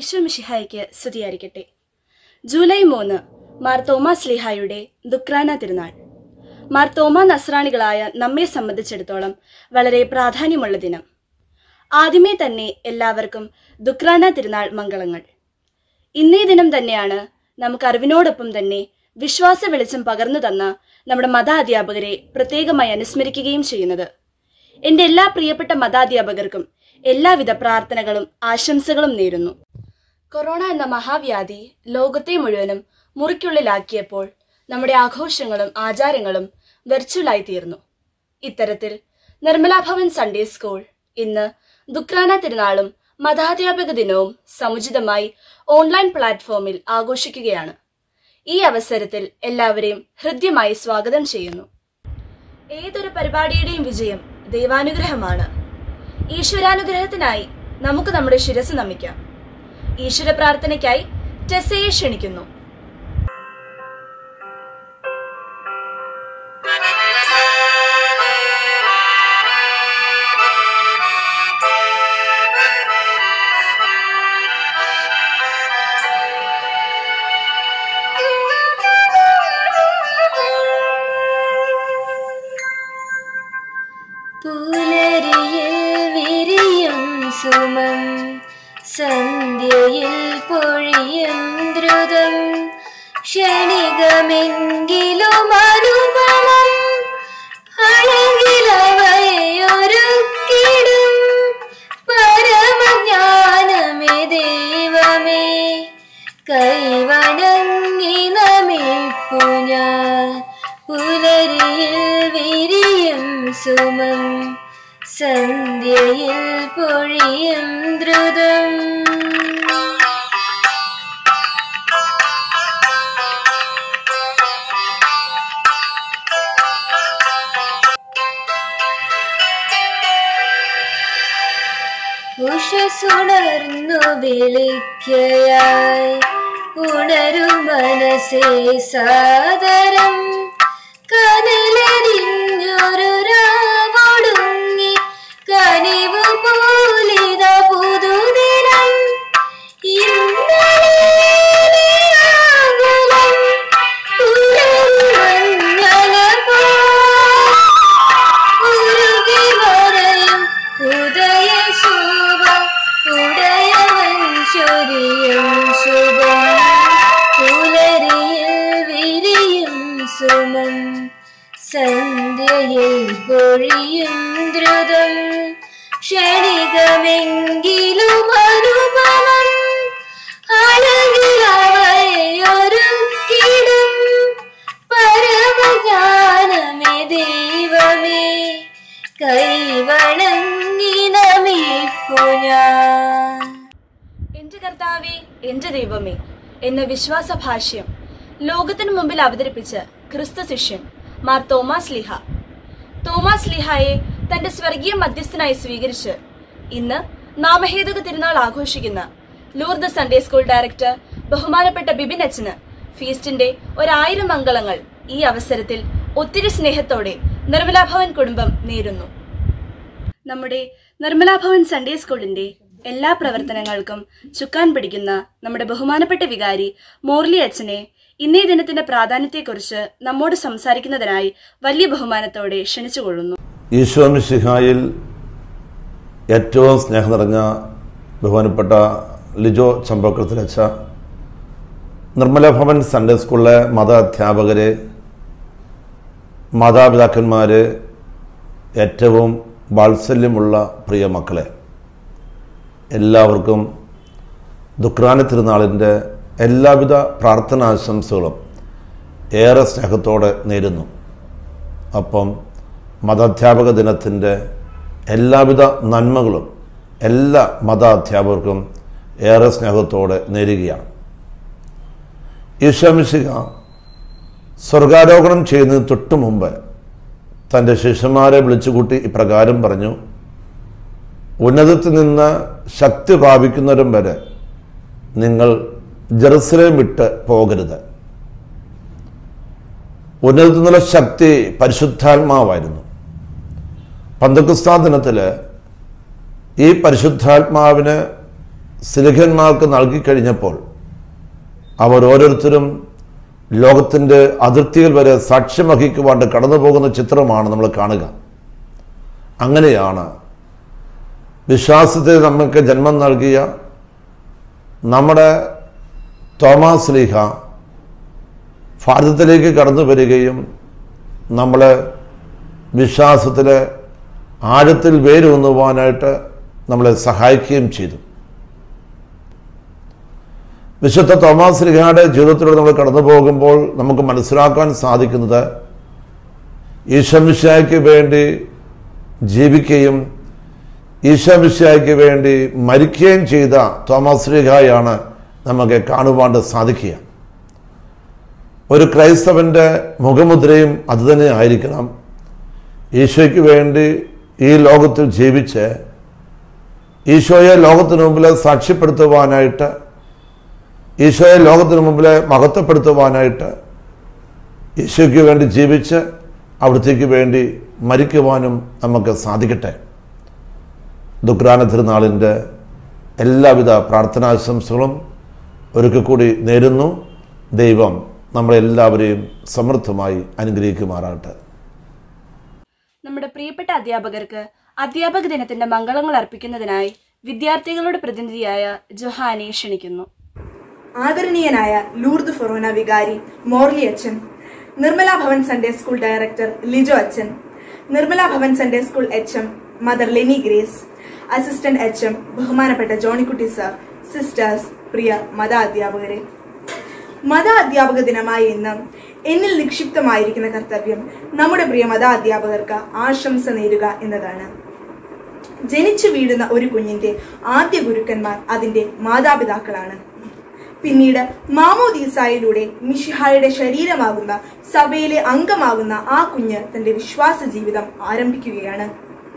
ഈശോ മിഷിഹായ്ക്ക് സ്തുതിയായിരിക്കട്ടെ ജൂലൈ മൂന്ന് മാർ തോമാസ് ലിഹായുടെ ദുക്രാന തിരുനാൾ മാർ തോമ നസ്രാണികളായ നമ്മെ സംബന്ധിച്ചിടത്തോളം വളരെ പ്രാധാന്യമുള്ള ദിനം ആദ്യമേ തന്നെ എല്ലാവർക്കും ദുക്രാന തിരുനാൾ മംഗളങ്ങൾ ഇന്നേ ദിനം തന്നെയാണ് നമുക്ക് അറിവിനോടൊപ്പം തന്നെ വിശ്വാസ വെളിച്ചം പകർന്നു തന്ന നമ്മുടെ മതാധ്യാപകരെ പ്രത്യേകമായി അനുസ്മരിക്കുകയും ചെയ്യുന്നത് എന്റെ എല്ലാ പ്രിയപ്പെട്ട മതാധ്യാപകർക്കും എല്ലാവിധ പ്രാർത്ഥനകളും ആശംസകളും നേരുന്നു കൊറോണ എന്ന മഹാവ്യാധി ലോകത്തെ മുഴുവനും മുറിക്കുള്ളിലാക്കിയപ്പോൾ നമ്മുടെ ആഘോഷങ്ങളും ആചാരങ്ങളും വെർച്വലായി തീർന്നു ഇത്തരത്തിൽ നിർമ്മല ഭവൻ സൺഡേ സ്കൂൾ ഇന്ന് ദുക്രാന തിരുനാളും മതാധ്യാപക ദിനവും സമുചിതമായി ഓൺലൈൻ പ്ലാറ്റ്ഫോമിൽ ആഘോഷിക്കുകയാണ് ഈ അവസരത്തിൽ എല്ലാവരെയും ഹൃദ്യമായി സ്വാഗതം ചെയ്യുന്നു ഏതൊരു പരിപാടിയുടെയും വിജയം ദൈവാനുഗ്രഹമാണ് ഈശ്വരാനുഗ്രഹത്തിനായി നമുക്ക് നമ്മുടെ ശിരസ് നമിക്കാം ഈശ്വര പ്രാർത്ഥനയ്ക്കായി ടെസയെ ക്ഷണിക്കുന്നു പുലരിയിൽ വിരിയും സുമം സന്ധ്യയിൽ പൊഴിയും ദ്രുതം ക്ഷണികമെങ്കിലും അനുപമം അഴകിലവയൊരുക്കിടും പരമജ്ഞാനമേ ദൈവമേ കൈവണങ്ങി നമിപ്പു ഞാൻ പുലരിയിൽ വിരിയും സുമം സന്ധ്യയിൽ പൊഴിയും ദ്രുതം ഉഷസുണർന്നു വിളിക്കയായി ഉണരു മനസ്സേ സാദരം കനലരിഞ്ഞൊരു രാവൊടുങ്ങി കനിവ് പോലിത പുതുദിനം ഇന്നലെ ആകുലം ഉലഞ്ഞല പോ ഉരുകി മറയും ഉദയ ശുഭ ഉടയവൻ ചൊരിയും ശുഭം പുലരിയിൽ വിരിയും സുമം സന്ധ്യയിൽ പൊഴിയും ദ്രുതം ക്ഷണികമെങ്കിലും അനുപമം അഴകിലവയൊരുക്കിടും പരമജ്ഞാനമേ ദൈവമേ കൈവണങ്ങി നമിപ്പു ഞാൻ എന്റെ കർത്താവേ എന്റെ ദൈവമേ എന്ന വിശ്വാസ ഭാഷ്യം ലോകത്തിനു മുമ്പിൽ അവതരിപ്പിച്ച ക്രിസ്തു ശിഷ്യൻ മാർ തോമാസ് ലിഹ തോമാസ് ലിഹായെ തന്റെ സ്വർഗീയ മധ്യസ്ഥനായി സ്വീകരിച്ച് ഇന്ന് നാമഹേതുക തിരുനാൾ ആഘോഷിക്കുന്ന ലൂർദ് സൺഡേ സ്കൂൾ ഡയറക്ടർ ബഹുമാനപ്പെട്ട ബിബിൻ അച്ഛന് ഫീസ്റ്റിന്റെ ഒരായിരം മംഗളങ്ങൾ ഈ അവസരത്തിൽ ഒത്തിരി സ്നേഹത്തോടെ നിർമ്മലാ ഭവൻ കുടുംബം നേരുന്നു നമ്മുടെ നിർമ്മലാ ഭവൻ സൺഡേ സ്കൂളിന്റെ എല്ലാ പ്രവർത്തനങ്ങൾക്കും ചുക്കാൻ പിടിക്കുന്ന നമ്മുടെ ബഹുമാനപ്പെട്ട വികാരി മോർലി അച്ഛനെ ഇന്നേ ദിനത്തിന്റെ പ്രാധാന്യത്തെക്കുറിച്ച് നമ്മോട് സംസാരിക്കുന്നതിനായി വലിയ ബഹുമാനത്തോടെ ക്ഷണിച്ചുകൊള്ളുന്നു ഈശോമിശിഹായിൽ ഏറ്റവും സ്നേഹം നിറഞ്ഞ ബഹുമാനപ്പെട്ട ലിജോ ചമ്പക്കുളത്തിലച്ച നിർമ്മല ഭവൻ സൺഡേ സ്കൂളിലെ മത അധ്യാപകരെ മാതാപിതാക്കന്മാര് ഏറ്റവും വാത്സല്യമുള്ള പ്രിയ മക്കളെ എല്ലാവർക്കും ദുക്രാന തിരുനാളിൻ്റെ എല്ലാവിധ പ്രാർത്ഥനാശംസകളും ഏറെ സ്നേഹത്തോടെ നേരുന്നു അപ്പം മതാധ്യാപക ദിനത്തിൻ്റെ എല്ലാവിധ നന്മകളും എല്ലാ മതാധ്യാപകർക്കും ഏറെ സ്നേഹത്തോടെ നേരുകയാണ് ഈശോമിശിക സ്വർഗാരോഹണം ചെയ്യുന്നതിന് തൊട്ടു മുമ്പ് തൻ്റെ ശിഷ്യന്മാരെ വിളിച്ചുകൂട്ടി ഇപ്രകാരം പറഞ്ഞു ഉന്നതത്തിൽ നിന്ന് ശക്തി പ്രാപിക്കുന്നവരും വരെ നിങ്ങൾ ജെറുസലേം വിട്ട് പോകരുത് ഉന്നതത്തിൽ നിന്നുള്ള ശക്തി പരിശുദ്ധാത്മാവായിരുന്നു പന്തക്കുസ്താ ദിനത്തിൽ ഈ പരിശുദ്ധാത്മാവിന് സിലിഖന്മാർക്ക് നൽകിക്കഴിഞ്ഞപ്പോൾ അവർ ഓരോരുത്തരും ലോകത്തിൻ്റെ അതിർത്തികൾ വരെ സാക്ഷ്യം വഹിക്കുവാണ്ട് കടന്നു പോകുന്ന ചിത്രമാണ് നമ്മൾ കാണുക അങ്ങനെയാണ് വിശ്വാസത്തിൽ നമുക്ക് ജന്മം നൽകിയ നമ്മുടെ തോമാസ് ലീഹ ഭാരതത്തിലേക്ക് കടന്നു വരികയും നമ്മളെ വിശ്വാസത്തിൽ ആഴത്തിൽ വേരൂന്നുവാനായിട്ട് നമ്മളെ സഹായിക്കുകയും ചെയ്തു വിശുദ്ധ തോമാസ് ലിഹയുടെ ജീവിതത്തിലൂടെ നമ്മൾ കടന്നു പോകുമ്പോൾ നമുക്ക് മനസ്സിലാക്കാൻ സാധിക്കുന്നത് ഈശമിശായ്ക്ക് വേണ്ടി ജീവിക്കുകയും ഈശമിശായ്ക്ക് വേണ്ടി മരിക്കുകയും ചെയ്ത തോമസ് ലിഹായാണ് നമുക്ക് കാണുവാണ്ട് സാധിക്കുക ഒരു ക്രൈസ്തവന്റെ മുഖമുദ്രയും അതുതന്നെ ആയിരിക്കണം ഈശോയ്ക്ക് വേണ്ടി ഈ ലോകത്തിൽ ജീവിച്ച് ഈശോയെ ലോകത്തിന് മുമ്പിൽ സാക്ഷ്യപ്പെടുത്തുവാനായിട്ട് ഈശോയെ ലോകത്തിന് മുമ്പിൽ മഹത്വപ്പെടുത്തുവാനായിട്ട് ഈശോയ്ക്ക് വേണ്ടി ജീവിച്ച് അവിടത്തേക്ക് വേണ്ടി മരിക്കുവാനും നമുക്ക് സാധിക്കട്ടെ ദുഗ്രാന തിരുനാളിൻ്റെ എല്ലാവിധ പ്രാർത്ഥനാശംസകളും ഒരിക്കൽ കൂടി നേരുന്നു ദൈവം നമ്മളെല്ലാവരെയും സമൃദ്ധമായി അനുഗ്രഹിക്കുമാറാകട്ടെ നമ്മുടെ പ്രിയപ്പെട്ട അധ്യാപകർക്ക് അധ്യാപക ദിനത്തിന്റെ മംഗളങ്ങൾ അർപ്പിക്കുന്നതിനായി വിദ്യാർത്ഥികളുടെ പ്രതിനിധിയായ ജൊഹാനെ ക്ഷണിക്കുന്നു ആദരണീയനായ ലൂർദ് ഫൊറോന വികാരി മോർലി അച്ഛൻ Nirmala Bhavan Sunday school director Lijo അച്ഛൻ Nirmala Bhavan Sunday school H M mother Leni Grace assistant H M ബഹുമാനപ്പെട്ട ജോണിക്കുട്ടി സർ സിസ്റ്റേഴ്സ് പ്രിയ മത അധ്യാപകരെ മത അധ്യാപക ദിനമായ ഇന്ന് എന്നിൽ നിക്ഷിപ്തമായിരിക്കുന്ന കർത്തവ്യം നമ്മുടെ പ്രിയ മത അധ്യാപകർക്ക് ആശംസ നേരുക എന്നതാണ് ജനിച്ചു വീഴുന്ന ഒരു കുഞ്ഞിന്റെ ആദ്യ ഗുരുക്കന്മാർ അതിന്റെ മാതാപിതാക്കളാണ് പിന്നീട് മാമോദീസായിലൂടെ മിഷിഹായുടെ ശരീരമാകുന്ന സഭയിലെ അംഗമാകുന്ന ആ കുഞ്ഞ് തന്റെ വിശ്വാസ ജീവിതം ആരംഭിക്കുകയാണ്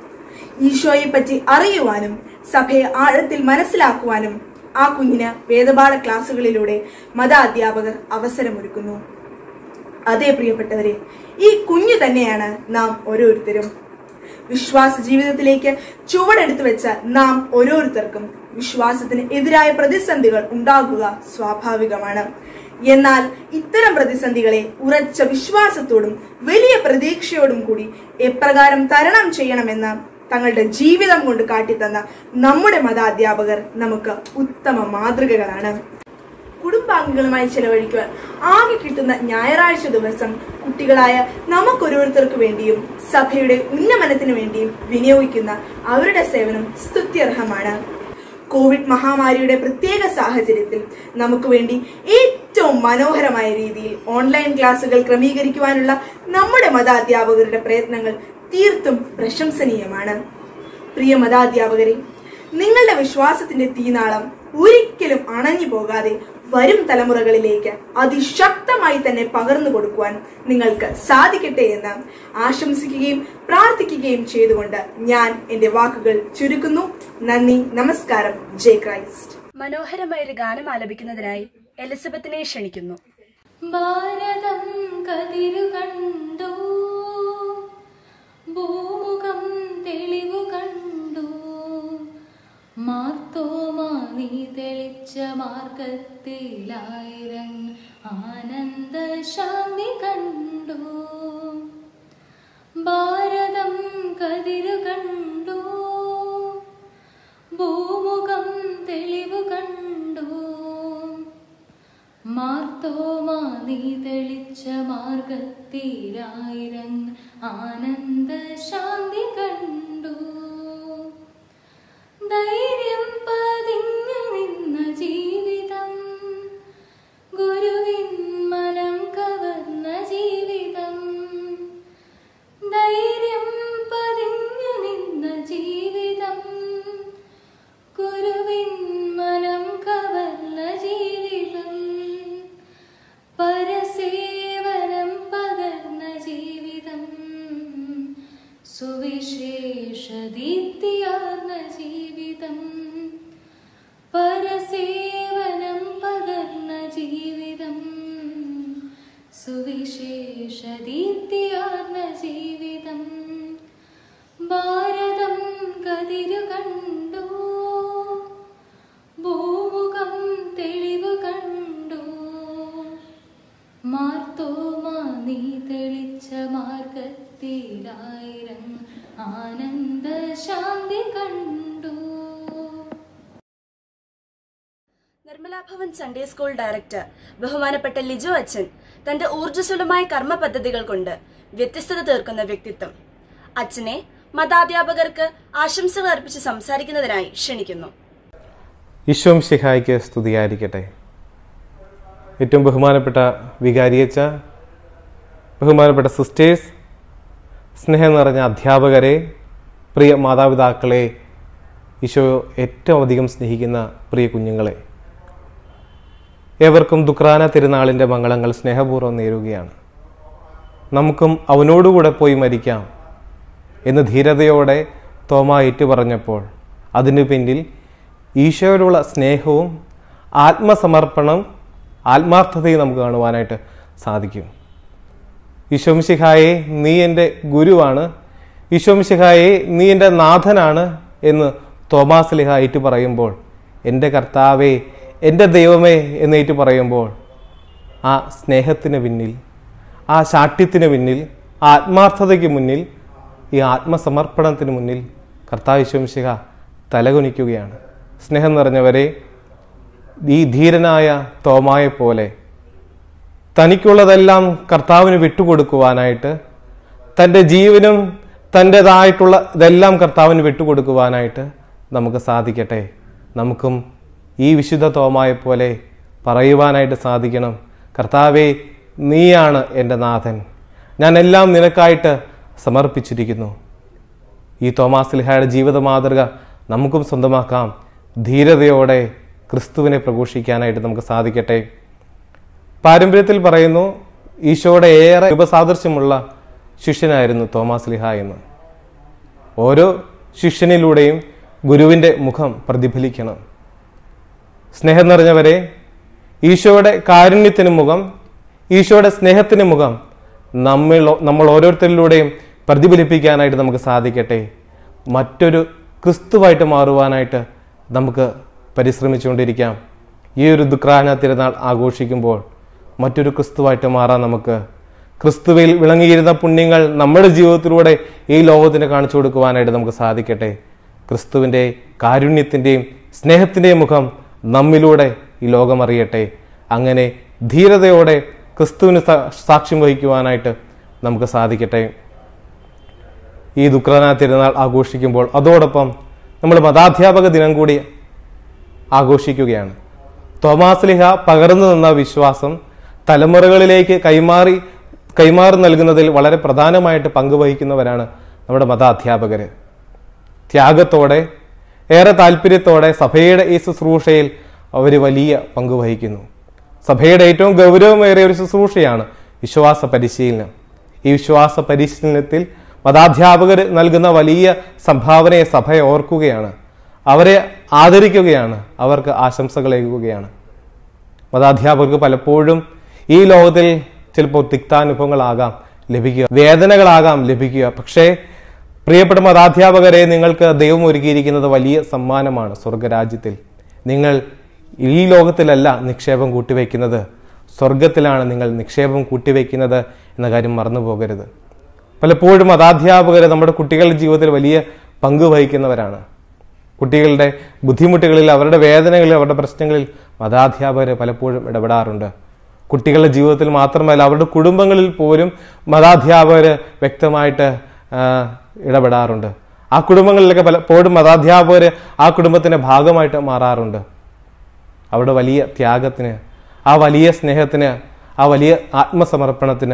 ഈശോയെ പറ്റി അറിയുവാനും സഭയെ ആഴത്തിൽ മനസ്സിലാക്കുവാനും ആ കുഞ്ഞിന് വേദപാഠ ക്ലാസുകളിലൂടെ മത അധ്യാപകർ അവസരമൊരുക്കുന്നു അതേ പ്രിയപ്പെട്ടവരെ ഈ കുഞ്ഞു തന്നെയാണ് നാം ഓരോരുത്തരും വിശ്വാസ ജീവിതത്തിലേക്ക് ചുവടെടുത്തു വെച്ച നാം ഓരോരുത്തർക്കും വിശ്വാസത്തിന് എതിരായ പ്രതിസന്ധികൾ ഉണ്ടാകുക സ്വാഭാവികമാണ് എന്നാൽ ഇത്തരം പ്രതിസന്ധികളെ ഉറച്ച വിശ്വാസത്തോടും വലിയ പ്രതീക്ഷയോടും കൂടി എപ്രകാരം തരണം ചെയ്യണമെന്ന് തങ്ങളുടെ ജീവിതം കൊണ്ട് കാട്ടിത്തന്ന നമ്മുടെ മതാധ്യാപകർ നമുക്ക് ഉത്തമ മാതൃകകളാണ് കുടുംബാംഗങ്ങളുമായി ചെലവഴിക്കുവാൻ ആകെ കിട്ടുന്ന ഞായറാഴ്ച ദിവസം കുട്ടികളായ നമുക്കൊരോരുത്തർക്ക് വേണ്ടിയും സഭയുടെ ഉന്നമനത്തിനു വേണ്ടിയും വിനിയോഗിക്കുന്ന അവരുടെ സേവനം സ്തുത്യർഹമാണ് കോവിഡ് മഹാമാരിയുടെ പ്രത്യേക സാഹചര്യത്തിൽ നമുക്ക് വേണ്ടി ഏറ്റവും മനോഹരമായ രീതിയിൽ ഓൺലൈൻ ക്ലാസുകൾ ക്രമീകരിക്കുവാനുള്ള നമ്മുടെ മതാധ്യാപകരുടെ പ്രയത്നങ്ങൾ തീർത്തും പ്രശംസനീയമാണ് പ്രിയ മതാധ്യാപകരെ നിങ്ങളുടെ വിശ്വാസത്തിന്റെ തീനാളം ഒരിക്കലും അണഞ്ഞു പോകാതെ വരും തലമുറകളിലേക്ക് അതിശക്തമായി തന്നെ പകർന്നു കൊടുക്കുവാൻ നിങ്ങൾക്ക് സാധിക്കട്ടെ എന്ന് ആശംസിക്കുകയും പ്രാർത്ഥിക്കുകയും ചെയ്തുകൊണ്ട് ഞാൻ എന്റെ വാക്കുകൾ ചുരുക്കുന്നു നന്ദി നമസ്കാരം ജയ് ക്രൈസ്റ്റ് മനോഹരമായ ഒരു ഗാനം ആലപിക്കുന്നതിനായി എലിസബത്തിനെ ക്ഷണിക്കുന്നു ഭാരതം കതിരു കണ്ടു ഭൂമുഖം തെളിവു കണ്ടു മാർത്തോമാ നീ തെളിച്ച മാർഗത്തിലായിരം ആനന്ദ ശാന്തി കണ്ടു ഭാരതം കതിരു കണ്ടു ഭൂമുഖം തെളിവു കണ്ടു മാർത്തോമാ നീ തെളിച്ച മാർഗത്തിലായിരം ആനന്ദ ശാന്തി കണ്ടു ധൈര്യം പതിഞ്ഞു നിന്ന ജീവിതം ഗുരുവിൻ മനം കവർന്ന ജീവിതം ധൈര്യം പതിഞ്ഞു നിന്ന ജീവിതം ഗുരുവിൻ മനം കവർന്ന ജീവിതം പരസേവനം പകർന്ന ജീവിതം സുവിശേഷ ദീപ്തിയാർന്ന ജീവിതം പരസേവനം പകർന്ന ജീവിതം സുവിശേഷ ദീപ്തിയാർന്ന ജീവിതം ഭാരതം കതിരു കണ്ടു ഭൂ ആദി കണ്ടു Nirmala Bhavan Sunday school director ബഹുമാനപ്പെട്ട ലിജോ അച്ഛൻ തന്റെ ഊർജ്ജസ്വലമായ കർമ്മ പദ്ധതികൾ കൊണ്ട് വ്യത്യസ്തത തീർക്കുന്ന വ്യക്തിത്വം അച്ഛനെ മതാധ്യാപകർക്ക് ആശംസകൾ അർപ്പിച്ച് സംസാരിക്കുന്നതിനായി ക്ഷണിക്കുന്നു ഈശോം ശിഹായിക്ക് സ്തുതിയായിരിക്കട്ടെ ഏറ്റവും ബഹുമാനപ്പെട്ട വികാരിയച്ച ബഹുമാനപ്പെട്ട സിസ്റ്റേഴ്സ് സ്നേഹം നിറഞ്ഞ അധ്യാപകരെ പ്രിയ മാതാപിതാക്കളെ ഈശോ ഏറ്റവും അധികം സ്നേഹിക്കുന്ന പ്രിയ കുഞ്ഞുങ്ങളെ ഏവർക്കും ദുക്രാന തിരുനാളിൻ്റെ മംഗളങ്ങൾ സ്നേഹപൂർവ്വം നേരുകയാണ് നമുക്കും അവനോടുകൂടെ പോയി മരിക്കാം എന്ന് ധീരതയോടെ തോമ ഏറ്റുപറഞ്ഞപ്പോൾ അതിനു പിന്നിൽ ഈശോയോടുള്ള സ്നേഹവും ആത്മസമർപ്പണം ആത്മാർത്ഥതയും നമുക്ക് കാണുവാനായിട്ട് സാധിക്കും ഈശോമിശിഹായെ നീ എൻ്റെ ഗുരുവാണ് ഈശോമിശിഹായെ നീ എൻ്റെ നാഥനാണ് എന്ന് തോമാസ് ലിഹ ഏറ്റു പറയുമ്പോൾ എൻ്റെ കർത്താവേ എൻ്റെ ദൈവമേ എന്ന് ഏറ്റു പറയുമ്പോൾ ആ സ്നേഹത്തിന് പിന്നിൽ ആ ശാഠ്യത്തിന് പിന്നിൽ ആ ആത്മാർത്ഥതയ്ക്ക് മുന്നിൽ ഈ ആത്മസമർപ്പണത്തിന് മുന്നിൽ കർത്താവ് ഈശോമിശിഹ തലകുനിക്കുകയാണ് സ്നേഹം നിറഞ്ഞവരെ ഈ ധീരനായ തോമായെ പോലെ തനിക്കുള്ളതെല്ലാം കർത്താവിന് വിട്ടുകൊടുക്കുവാനായിട്ട് തൻ്റെ ജീവനും തൻ്റെതായിട്ടുള്ള ഇതെല്ലാം കർത്താവിന് വിട്ടുകൊടുക്കുവാനായിട്ട് നമുക്ക് സാധിക്കട്ടെ നമുക്കും ഈ വിശുദ്ധ തോമായെ പോലെ പറയുവാനായിട്ട് സാധിക്കണം കർത്താവെ നീയാണ് എൻ്റെ നാഥൻ ഞാൻ എല്ലാം നിനക്കായിട്ട് സമർപ്പിച്ചിരിക്കുന്നു ഈ തോമാസ് ലിഹായുടെ ജീവിത മാതൃക നമുക്കും സ്വന്തമാക്കാം ധീരതയോടെ ക്രിസ്തുവിനെ പ്രഘോഷിക്കാനായിട്ട് നമുക്ക് സാധിക്കട്ടെ പാരമ്പര്യത്തിൽ പറയുന്നു ഈശോയുടെ ഏറെ ഉപസാദൃശ്യമുള്ള ശിഷ്യനായിരുന്നു തോമാസ് ലിഹ എന്ന് ഓരോ ശിഷ്യനിലൂടെയും ഗുരുവിൻ്റെ മുഖം പ്രതിഫലിക്കണം സ്നേഹം നിറഞ്ഞവരെ ഈശോയുടെ കാരുണ്യത്തിന് മുഖം ഈശോയുടെ സ്നേഹത്തിന് മുഖം നമ്മൾ നമ്മൾ ഓരോരുത്തരിലൂടെയും പ്രതിഫലിപ്പിക്കാനായിട്ട് നമുക്ക് സാധിക്കട്ടെ മറ്റൊരു ക്രിസ്തുവായിട്ട് മാറുവാനായിട്ട് നമുക്ക് പരിശ്രമിച്ചുകൊണ്ടിരിക്കാം ഈ ഒരു ദുഃഖാന തിരുനാൾ ആഘോഷിക്കുമ്പോൾ മറ്റൊരു ക്രിസ്തുവായിട്ട് മാറാൻ നമുക്ക് ക്രിസ്തുവിൽ വിളങ്ങിയിരുന്ന പുണ്യങ്ങൾ നമ്മുടെ ജീവിതത്തിലൂടെ ഈ ലോകത്തിന് കാണിച്ചു കൊടുക്കുവാനായിട്ട് നമുക്ക് സാധിക്കട്ടെ ക്രിസ്തുവിൻ്റെ കാരുണ്യത്തിൻ്റെയും സ്നേഹത്തിൻ്റെയും മുഖം നമ്മിലൂടെ ഈ ലോകം അറിയട്ടെ അങ്ങനെ ധീരതയോടെ ക്രിസ്തുവിന് സാ- സാക്ഷ്യം വഹിക്കുവാനായിട്ട് നമുക്ക് സാധിക്കട്ടെ ഈ ദുഃഖന തിരുനാൾ ആഘോഷിക്കുമ്പോൾ അതോടൊപ്പം നമ്മൾ മതാധ്യാപക ദിനം കൂടി ആഘോഷിക്കുകയാണ് തോമാസ് ലിഹ പകർന്നു നിന്ന വിശ്വാസം തലമുറകളിലേക്ക് കൈമാറി കൈമാറി നൽകുന്നതിൽ വളരെ പ്രധാനമായിട്ട് പങ്കുവഹിക്കുന്നവരാണ് നമ്മുടെ മതാധ്യാപകർ ത്യാഗത്തോടെ ഏറെ താല്പര്യത്തോടെ സഭയുടെ ഈ ശുശ്രൂഷയിൽ അവർ വലിയ പങ്ക് വഹിക്കുന്നു സഭയുടെ ഏറ്റവും ഗൗരവമേറിയ ഒരു ശുശ്രൂഷയാണ് വിശ്വാസ പരിശീലനം ഈ വിശ്വാസ പരിശീലനത്തിൽ മതാധ്യാപകർ നൽകുന്ന വലിയ സംഭാവനയെ സഭ ഓർക്കുകയാണ് അവരെ ആദരിക്കുകയാണ് അവർക്ക് ആശംസകളേകുകയാണ് മതാധ്യാപകർക്ക് പലപ്പോഴും ഈ ലോകത്തിൽ ചിലപ്പോൾ തിക്താനുഭവങ്ങളാകാം ലഭിക്കുക വേദനകളാകാം ലഭിക്കുക പക്ഷേ പ്രിയപ്പെട്ട മതാധ്യാപകരെ നിങ്ങൾക്ക് ദൈവം ഒരുക്കിയിരിക്കുന്നത് വലിയ സമ്മാനമാണ് സ്വർഗരാജ്യത്തിൽ നിങ്ങൾ ഈ ലോകത്തിലല്ല നിക്ഷേപം കൂട്ടിവെക്കുന്നത് സ്വർഗത്തിലാണ് നിങ്ങൾ നിക്ഷേപം കൂട്ടിവെക്കുന്നത് എന്ന കാര്യം മറന്നു പോകരുത് പലപ്പോഴും മതാധ്യാപകർ നമ്മുടെ കുട്ടികളുടെ ജീവിതത്തിൽ വലിയ പങ്ക് വഹിക്കുന്നവരാണ് കുട്ടികളുടെ ബുദ്ധിമുട്ടുകളിൽ അവരുടെ വേദനകളിൽ അവരുടെ പ്രശ്നങ്ങളിൽ മതാധ്യാപകർ പലപ്പോഴും ഇടപെടാറുണ്ട് കുട്ടികളുടെ ജീവിതത്തിൽ മാത്രമല്ല അവരുടെ കുടുംബങ്ങളിൽ പോലും മതാധ്യാപകർ വ്യക്തമായിട്ട് ആ, ഇടപെടാറുണ്ട് ആ കുടുംബങ്ങളിലൊക്കെ പലപ്പോഴും മതാധ്യാപകർ ആ കുടുംബത്തിന്റെ ഭാഗമായിട്ട് മാറാറുണ്ട് അവിടെ വലിയ ത്യാഗത്തിന് ആ വലിയ സ്നേഹത്തിന് ആ വലിയ ആത്മസമർപ്പണത്തിന്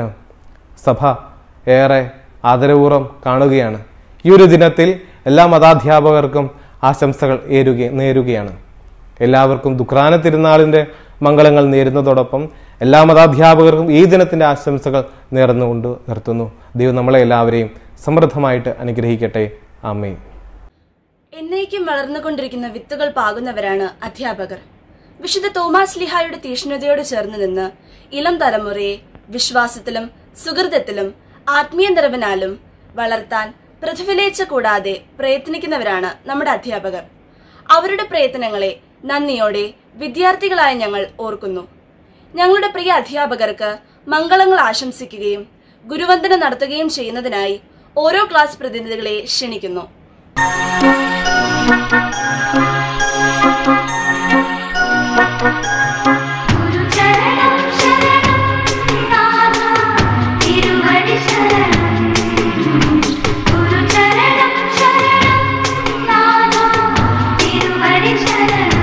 സഭ ഏറെ ആദരപൂർവ്വം കാണുകയാണ് ഈ ഒരു ദിനത്തിൽ എല്ലാ മതാധ്യാപകർക്കും ആശംസകൾ ഏരുക നേരുകയാണ് എല്ലാവർക്കും ദുഃഖാന തിരുനാളിൻ്റെ മംഗളങ്ങൾ നേരുന്നതോടൊപ്പം എല്ലാ മതാധ്യാപകർക്കും ഈ ദിനത്തിൻ്റെ ആശംസകൾ നേർന്നുകൊണ്ട് നിർത്തുന്നു ദൈവം നമ്മളെ എല്ലാവരെയും സമൃദ്ധമായിട്ട് അനുഗ്രഹിക്കട്ടെ ആമേ എന്നേക്കും വളർന്നുകൊണ്ടിരിക്കുന്ന വിത്തുകൾ പാകുന്നവരാണ് അധ്യാപകർ വിശുദ്ധ തോമാസ് ലിഹായുടെ തീഷ്ണതയോട് ചേർന്ന് നിന്ന് ഇളം തലമുറയെ വിശ്വാസത്തിലും സുഹൃതത്തിലും ആത്മീയ നിറവിനാലും വളർത്താൻ പ്രതിഫലേച്ച കൂടാതെ പ്രയത്നിക്കുന്നവരാണ് നമ്മുടെ അധ്യാപകർ അവരുടെ പ്രയത്നങ്ങളെ നന്ദിയോടെ വിദ്യാർത്ഥികളായ ഞങ്ങൾ ഓർക്കുന്നു ഞങ്ങളുടെ പ്രിയ അധ്യാപകർക്ക് മംഗളങ്ങൾ ആശംസിക്കുകയും ഗുരുവന്ദനം നടത്തുകയും ചെയ്യുന്നതിനായി ഓരോ ക്ലാസ് പ്രതിനിധികളെ ക്ഷണിക്കുന്നു ഗുരുചരണം ശരണം നാഥ തിരുവടി ശരണം ഗുരുചരണം ശരണം നാഥ തിരുവടി ശരണം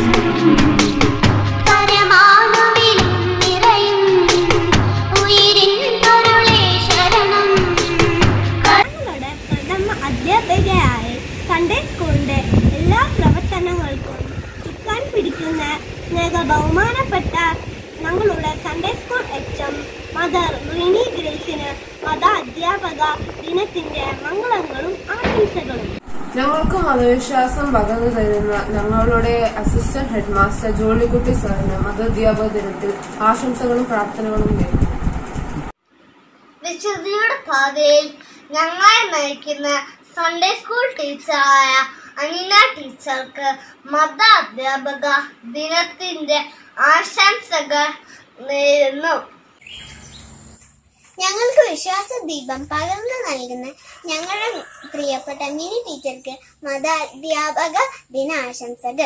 പരമാണുവിലും നിറയും ഉയിരിൻ പൊരുളേ ശരണം ഞങ്ങളുടെ പ്രഥമ അധ്യാപികയായി സൺഡേ സ്കൂളിന്റെ എല്ലാ പ്രവർത്തനങ്ങൾക്കും ചുക്കാൻ പിടിക്കുന്ന സ്നേഹ ബഹുമാനപ്പെട്ട ഞങ്ങളുടെ Sunday school H M mother Rini ഗ്രേസിന് മത അധ്യാപക ദിനത്തിന്റെ മംഗളങ്ങളും ആശംസകളും ഞങ്ങൾക്ക് മതവിശ്വാസം പകർന്നു തരുന്ന ഞങ്ങളുടെ അസിസ്റ്റന്റ് ഹെഡ് മാസ്റ്റർ ജോളിക്കുട്ടി സാറിന് മതഅധ്യാപക ദിനത്തിൽ ആശംസകളും പ്രാർത്ഥനകളും നേരുന്നു വിശുദ്ധിയുടെ പാതയിൽ ഞങ്ങളെ നയിക്കുന്ന സൺഡേ സ്കൂൾ ടീച്ചറായ അനിന ടീച്ചർക്ക് മത അധ്യാപക ദിനത്തിന്റെ ആശംസകൾ നേരുന്നു ഞങ്ങൾക്ക് വിശ്വാസ ദീപം പകർന്നു നൽകുന്ന ഞങ്ങളുടെ പ്രിയപ്പെട്ട മിനി ടീച്ചർക്ക് മത അധ്യാപക ദിനാശംസകൾ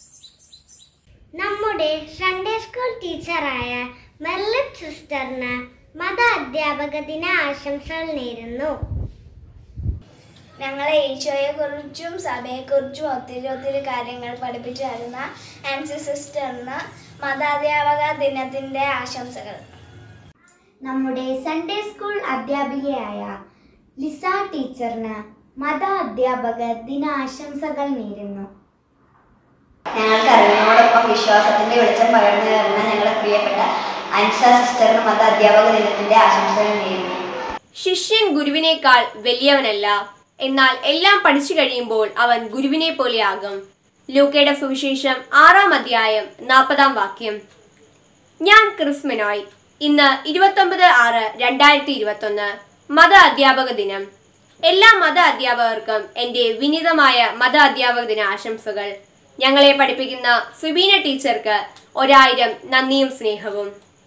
നമ്മുടെ സൺഡേ സ്കൂൾ ടീച്ചറായ മെർലിൻ സിസ്റ്ററിന് മത അധ്യാപക ദിന ആശംസകൾ നേരുന്നു ഞങ്ങളെ ഈശോയെ കുറിച്ചും സഭയെക്കുറിച്ചും ഒത്തിരി ഒത്തിരി കാര്യങ്ങൾ പഠിപ്പിച്ചു തരുന്ന ആൻസി സിസ്റ്ററിന് മതാധ്യാപക ദിനത്തിന്റെ ആശംസകൾ നമ്മുടെ സൺഡേ സ്കൂൾ അധ്യാപികയായ ലിസ ടീച്ചറിന് മത അധ്യാപക ദിനാശംസകൾ നേരുന്നു ഞങ്ങൾക്ക് അറിവിനോടൊപ്പം വിശ്വാസത്തിന്റെ വെളിച്ചം പകർന്നു തരുന്ന ഞങ്ങളുടെ പ്രിയപ്പെട്ട അൻസ സിസ്റ്ററിന് മത അധ്യാപക ദിനത്തിന്റെ ആശംസകൾ നേരുന്നു ശിഷ്യൻ ഗുരുവിനേക്കാൾ വലിയവനല്ല എന്നാൽ എല്ലാം പഠിച്ചു കഴിയുമ്പോൾ അവൻ ഗുരുവിനെ പോലെയാകും ലൂക്കയുടെ സുവിശേഷം ആറാം അധ്യായം നാൽപ്പതാം വാക്യം ഞാൻ ക്രിസ്മനായി ഇന്ന് ഇരുപത്തൊമ്പത് ആറ് രണ്ടായിരത്തി ഇരുപത്തൊന്ന് മത അധ്യാപക ദിനം എല്ലാ മത അധ്യാപകർക്കും എൻ്റെ വിനീതമായ മത അധ്യാപക ദിന ആശംസകൾ ഞങ്ങളെ പഠിപ്പിക്കുന്ന ഫിബീന ടീച്ചർക്ക് ഒരായിരം നന്ദിയും സ്നേഹവും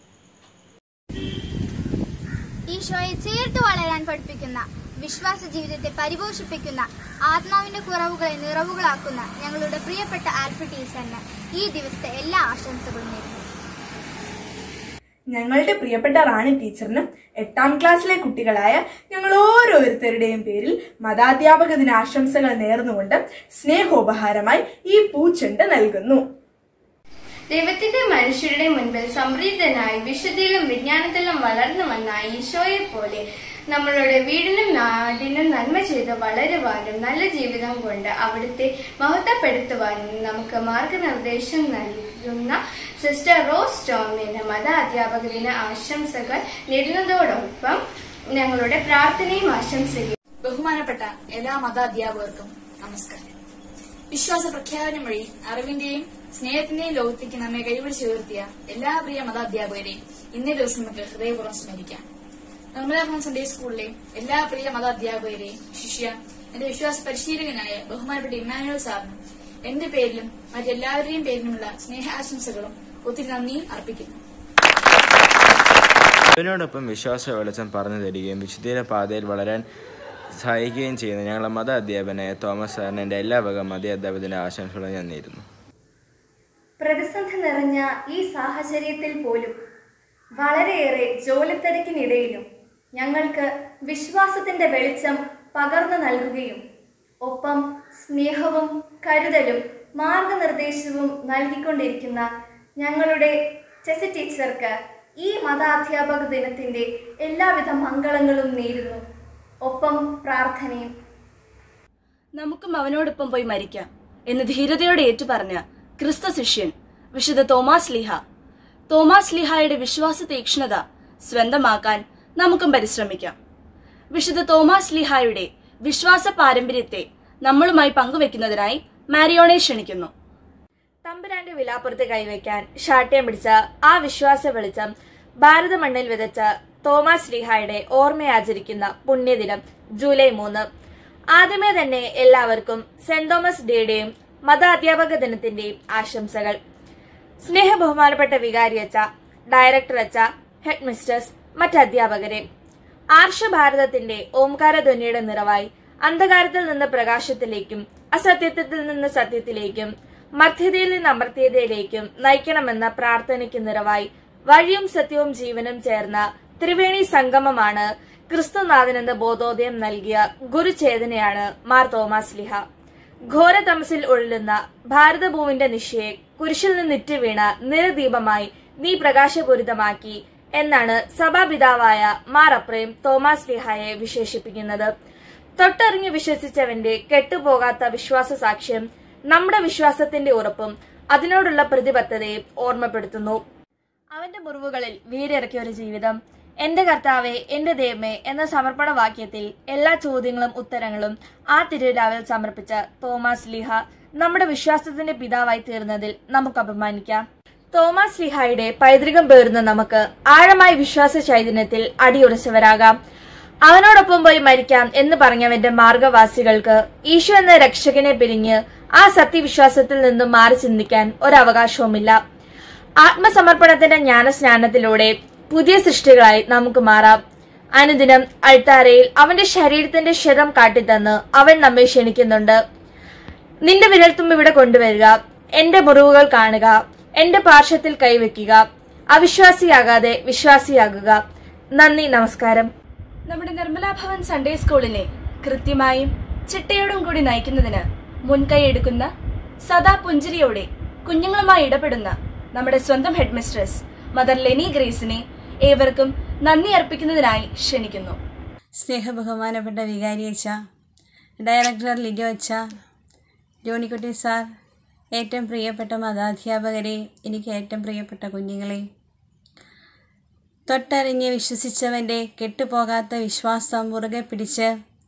ഈശോയെ ചേർത്ത് വളരാൻ പഠിപ്പിക്കുന്ന വിശ്വാസ ജീവിതത്തെ പരിപോഷിപ്പിക്കുന്ന ആത്മാവിന്റെ കുറവുകളെ നിറവുകളാക്കുന്ന ഞങ്ങളുടെ പ്രിയപ്പെട്ട ആൽഫ ടീച്ചറിന് ഈ ദിവസത്തെ എല്ലാ ആശംസകളും നേരുന്നു ഞങ്ങളുടെ പ്രിയപ്പെട്ട റാണി ടീച്ചറിന് എട്ടാം ക്ലാസ്സിലെ കുട്ടികളായ ഞങ്ങൾ ഓരോരുത്തരുടെയും പേരിൽ മതാധ്യാപക ദിന ആശംസകൾ നേർന്നുകൊണ്ട് സ്നേഹോപഹാരമായി ഈ പൂച്ചെണ്ട് നൽകുന്നു ദൈവത്തിന്റെ മനുഷ്യരുടെ മുൻപിൽ സംപ്രീതനായി വിശുദ്ധിയിലും വിജ്ഞാനത്തിലും വളർന്നു വന്ന ഈശോയെ പോലെ നമ്മളുടെ വീടിനും നാടിനും നന്മ ചെയ്ത് വളരുവാനും നല്ല ജീവിതം കൊണ്ട് അവിടുത്തെ മഹത്വപ്പെടുത്തുവാനും നമുക്ക് മാർഗനിർദ്ദേശം നൽകുന്ന സിസ്റ്റർ റോസ് ടോമിന് മത അധ്യാപക ദിന ആശംസകൾ നേരുന്നതോടൊപ്പം ഞങ്ങളുടെ പ്രാർത്ഥനയും ആശംസിക്കും ബഹുമാനപ്പെട്ട എല്ലാ മതാധ്യാപകർക്കും നമസ്കാരം വിശ്വാസ പ്രഖ്യാപനം വഴി അറിവിന്റെയും സ്നേഹത്തിന്റെയും ലോകത്തേക്ക് നമ്മെ കൈപിടിച്ച് ഉയർത്തിയ എല്ലാ പ്രിയ മതാധ്യാപകരെയും ഇന്നേ ദിവസം നമുക്ക് ഹൃദയപൂർവ്വം സ്മരിക്കാം നിർമ്മലാഭവൻ സൺഡേ സ്കൂളിലെ എല്ലാ പ്രിയ മതാധ്യാപകരെയും ശിഷ്യ എന്റെ വിശ്വാസ പരിശീലകനായ ബഹുമാനപ്പെട്ട ഇമ്മാനുവൽ സാറിനും എന്റെ പേരിലും മറ്റെല്ലാവരുടെയും പേരിലുമുള്ള സ്നേഹാശംസകളും ഒത്തിരി നന്ദിയും അർപ്പിക്കുന്നു ഇതിനോടൊപ്പം വിശ്വാസ വെളിച്ചം പറഞ്ഞു തരികയും വിശുദ്ധിയുടെ പാതയിൽ വളരാൻ സഹായിക്കുകയും ചെയ്യുന്ന ഞങ്ങളുടെ മത അധ്യാപനായ തോമസ് സാറിന് എൻ്റെ എല്ലാ വക മത അധ്യാപനത്തിൻ്റെ ആശംസകൾ ഞാൻ നേരുന്നു പ്രതിസന്ധി നിറഞ്ഞ ഈ സാഹചര്യത്തിൽ പോലും വളരെയേറെ ജോലിത്തിരക്കിനിടയിലും ഞങ്ങൾക്ക് വിശ്വാസത്തിന്റെ വെളിച്ചം പകർന്നു നൽകുകയും ഒപ്പം സ്നേഹവും കരുതലും മാർഗനിർദ്ദേശവും നൽകിക്കൊണ്ടിരിക്കുന്ന ഞങ്ങളുടെ ചെസ് ടീച്ചർക്ക് ഈ മതാധ്യാപക ദിനത്തിന്റെ എല്ലാവിധ മംഗളങ്ങളും നേരുന്നു ഒപ്പം പ്രാർത്ഥനയും നമുക്കും അവനോടൊപ്പം പോയി മരിക്കാം എന്ന് ധീരതയോടെ ഏറ്റുപറഞ്ഞ ക്രിസ്തു ശിഷ്യൻ വിശുദ്ധ തോമാസ് ലീഹ തോമാസ് ലീഹായുടെ വിശ്വാസ തീക്ഷ്ണത സ്വന്തമാക്കാൻ നമുക്കും പരിശ്രമിക്കാം വിശുദ്ധ തോമാസ് ലീഹായുടെ വിശ്വാസ പാരമ്പര്യത്തെ നമ്മളുമായി പങ്കുവെക്കുന്നതിനായി മാരിയോണെ ക്ഷണിക്കുന്നു തമ്പുരാന്റെ വിലാപ്പുറത്ത് കൈവയ്ക്കാൻ ഷാട്യം പിടിച്ച ആ വിശ്വാസ വെളിച്ചം ഭാരത മണ്ണിൽ വിതച്ച തോമസ് ലീഹായുടെ ഓർമ്മയാചരിക്കുന്ന പുണ്യദിനം ജൂലൈ മൂന്ന് ആദ്യമേ തന്നെ എല്ലാവർക്കും സെന്റ് തോമസ് ഡേയുടെയും മത അധ്യാപക ദിനത്തിന്റെയും ആശംസകൾ സ്നേഹ ബഹുമാനപ്പെട്ട വികാരി അച്ച ഡയറക്ടർ അച്ച ഹെഡ് മിസ്റ്റേഴ്സ് മറ്റ് അധ്യാപകരെ ആർഷഭാരതത്തിന്റെ ഓംകാര ധ്വനിയുടെ നിറവായി അന്ധകാരത്തിൽ നിന്ന് പ്രകാശത്തിലേക്കും അസത്യത്തിൽ നിന്ന് സത്യത്തിലേക്കും മർത്യതയിൽ നിന്ന് അമർത്യതയിലേക്കും നയിക്കണമെന്ന പ്രാർത്ഥനയ്ക്ക് നിറവായി വഴിയും സത്യവും ജീവനും ചേർന്ന ത്രിവേണി സംഗമമാണ് ക്രിസ്തുനാഥനെന്ന് ബോധോദയം നൽകിയ ഗുരുചേതനയാണ് മാർ തോമാസ് ലിഹ ഘോര തമസിൽ ഒഴുകുന്ന ഭാരതഭൂവിന്റെ നിശയെ കുരിശിൽ നിന്നിറ്റ് വീണ നിരദീപമായി നീ പ്രകാശപൂരിതമാക്കി എന്നാണ് സഭാപിതാവായ മാർ അപ്രേം തോമാസ് ലിഹായെ വിശേഷിപ്പിക്കുന്നത് തൊട്ടറിഞ്ഞു വിശ്വസിച്ചവന്റെ കെട്ടുപോകാത്ത വിശ്വാസ സാക്ഷ്യം നമ്മുടെ വിശ്വാസത്തിന്റെ ഉറപ്പും അതിനോടുള്ള പ്രതിബദ്ധതയും ഓർമ്മപ്പെടുത്തുന്നു അവന്റെ മുറിവുകളിൽ വീടിറക്കിയ ഒരു ജീവിതം എന്റെ കർത്താവെ എന്റെ ദൈവമേ എന്ന സമർപ്പണ വാക്യത്തിൽ എല്ലാ ചോദ്യങ്ങളും ഉത്തരങ്ങളും ആ തിരുവിലാവിൽ സമർപ്പിച്ച തോമസ് ലിഹ നമ്മുടെ വിശ്വാസത്തിന്റെ പിതാവായി തീർന്നതിൽ നമുക്ക് അഭിമാനിക്കാം തോമസ് ലിഹായുടെ പൈതൃകം പേറുന്ന നമുക്ക് ആഴമായ വിശ്വാസ ചൈതന്യത്തിൽ അടിയുറച്ചവരാകാം അവനോടൊപ്പം പോയി മരിക്കാം എന്ന് പറഞ്ഞവന്റെ മാർഗവാസികൾക്ക് ഈശോ എന്ന രക്ഷകനെ പിരിഞ്ഞ് ആ സത്യവിശ്വാസത്തിൽ നിന്നും മാറി ചിന്തിക്കാൻ ഒരവകാശവുമില്ല ആത്മസമർപ്പണത്തിന്റെ ജ്ഞാനസ്നാനത്തിലൂടെ പുതിയ സൃഷ്ടികളായി നമുക്ക് മാറാം അനുദിനം അൾത്താരയിൽ അവന്റെ ശരീരത്തിന്റെ ക്ഷതം കാട്ടിത്തന്ന് അവൻ നമ്മെ ക്ഷണിക്കുന്നുണ്ട് നിന്റെ വിരൽത്തുമ്പ് ഇവിടെ കൊണ്ടുവരിക എന്റെ മുറിവുകൾ കാണുക എന്റെ പാർശ്വത്തിൽ കൈവയ്ക്കുക അവിശ്വാസിയാകാതെ വിശ്വാസിയാകുക നന്ദി നമസ്കാരം നമ്മുടെ നിർമ്മല ഭവൻ സൺഡേ സ്കൂളിനെ കൃത്യമായും ചിട്ടയോടും കൂടി നയിക്കുന്നതിന് മുൻകൈ എടുക്കുന്ന സദാ പുഞ്ചിരിയോടെ കുഞ്ഞുങ്ങളുമായി ഇടപെടുന്ന നമ്മുടെ സ്വന്തം ഹെഡ് മിസ്ട്രസ് മദർ ലെനി ഗ്രേസിനെ ഏവർക്കും നന്ദി അർപ്പിക്കുന്നതിനായി ക്ഷണിക്കുന്നു സ്നേഹബഹുമാനപ്പെട്ട വികാരി അച്ഛ ഡയറക്ടർ ലിജോ അച്ഛ ജോണിക്കുട്ടി സാർ ഏറ്റവും പ്രിയപ്പെട്ട മതാധ്യാപകരെ എനിക്ക് ഏറ്റവും പ്രിയപ്പെട്ട കുഞ്ഞുങ്ങളെ തൊട്ടറിഞ്ഞ് വിശ്വസിച്ചവൻ്റെ കെട്ടുപോകാത്ത വിശ്വാസം മുറുകെ പിടിച്ച്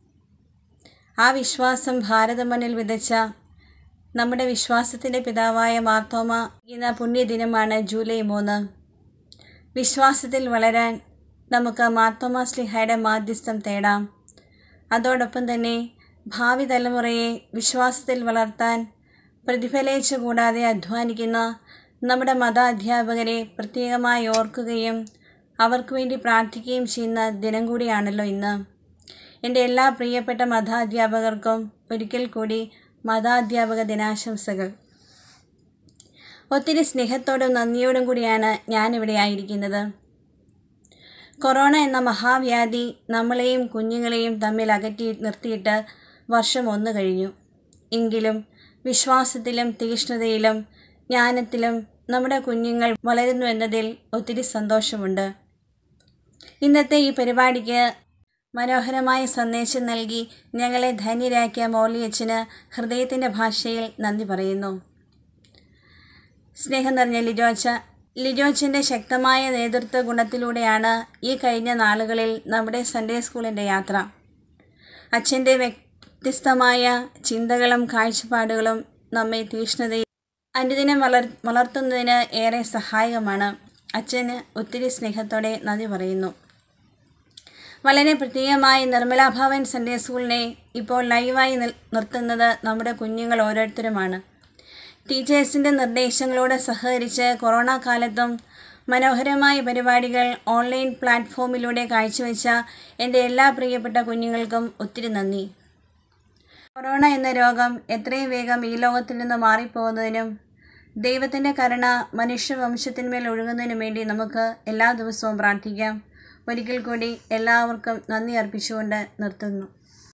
ആ വിശ്വാസം ഭാരതമണ്ണിൽ വിതച്ച നമ്മുടെ വിശ്വാസത്തിൻ്റെ പിതാവായ മാർത്തോമ എന്ന പുണ്യദിനമാണ് ജൂലൈ മൂന്ന് വിശ്വാസത്തിൽ വളരാൻ നമുക്ക് മാർത്തോമ സ്ലിഹയുടെ മാധ്യസ്ഥം തേടാം അതോടൊപ്പം തന്നെ ഭാവി തലമുറയെ വിശ്വാസത്തിൽ വളർത്താൻ പ്രതിഫലേച്ഛ കൂടാതെ അധ്വാനിക്കുന്ന നമ്മുടെ മത അധ്യാപകരെ പ്രത്യേകമായി ഓർക്കുകയും അവർക്ക് വേണ്ടി പ്രാർത്ഥിക്കുകയും ചെയ്യുന്ന ദിനം കൂടിയാണല്ലോ ഇന്ന് എൻ്റെ എല്ലാ പ്രിയപ്പെട്ട മതാധ്യാപകർക്കും ഒരിക്കൽ കൂടി മതാധ്യാപക ദിനാശംസകൾ ഒത്തിരി സ്നേഹത്തോടും നന്ദിയോടും കൂടിയാണ് ഞാനിവിടെ ആയിരിക്കുന്നത് കൊറോണ എന്ന മഹാവ്യാധി നമ്മളെയും കുഞ്ഞുങ്ങളെയും തമ്മിൽ അകറ്റി നിർത്തിയിട്ട് വർഷം ഒന്ന് കഴിഞ്ഞു എങ്കിലും വിശ്വാസത്തിലും തീക്ഷ്ണതയിലും ജ്ഞാനത്തിലും നമ്മുടെ കുഞ്ഞുങ്ങൾ വളരുന്നു എന്നതിൽ ഒത്തിരി സന്തോഷമുണ്ട് ഇന്നത്തെ ഈ പരിപാടിക്ക് മനോഹരമായ സന്ദേശം നൽകി ഞങ്ങളെ ധന്യരാക്കിയ മൗലിയച്ചന് ഹൃദയത്തിൻ്റെ ഭാഷയിൽ നന്ദി പറയുന്നു സ്നേഹം നിറഞ്ഞ ലിജോച്ച ലിജോച്ചൻ്റെ ശക്തമായ നേതൃത്വ ഗുണത്തിലൂടെയാണ് ഈ കഴിഞ്ഞ നാളുകളിൽ നമ്മുടെ സൺഡേ സ്കൂളിൻ്റെ യാത്ര അച്ഛൻ്റെ വ്യത്യസ്തമായ ചിന്തകളും കാഴ്ചപ്പാടുകളും നമ്മെ തീക്ഷ്ണതയിൽ അനുദിനം വളർ വളർത്തുന്നതിന് ഏറെ സഹായകമാണ് അച്ഛന് ഒത്തിരി സ്നേഹത്തോടെ നന്ദി പറയുന്നു വളരെ പ്രത്യേകമായി നിർമ്മല ഭവൻ സൺഡേ സ്കൂളിനെ ഇപ്പോൾ ലൈവായി നിൽ- നിർത്തുന്നത് നമ്മുടെ കുഞ്ഞുങ്ങൾ ഓരോരുത്തരുമാണ് ടീച്ചേഴ്സിൻ്റെ നിർദ്ദേശങ്ങളോട് സഹകരിച്ച് കൊറോണ കാലത്തും മനോഹരമായ പരിപാടികൾ ഓൺലൈൻ പ്ലാറ്റ്ഫോമിലൂടെ കാഴ്ചവെച്ച എൻ്റെ എല്ലാ പ്രിയപ്പെട്ട കുഞ്ഞുങ്ങൾക്കും ഒത്തിരി നന്ദി കൊറോണ എന്ന രോഗം എത്രയും വേഗം ഈ ലോകത്തിൽ നിന്ന് മാറിപ്പോകുന്നതിനും ദൈവത്തിൻ്റെ കരുണ മനുഷ്യവംശത്തിന്മേൽ ഒഴുകുന്നതിനും വേണ്ടി നമുക്ക് എല്ലാ ദിവസവും പ്രാർത്ഥിക്കാം ഒരിക്കൽ കൂടി എല്ലാവർക്കും നന്ദി അർപ്പിച്ചുകൊണ്ട് നിർത്തുന്നു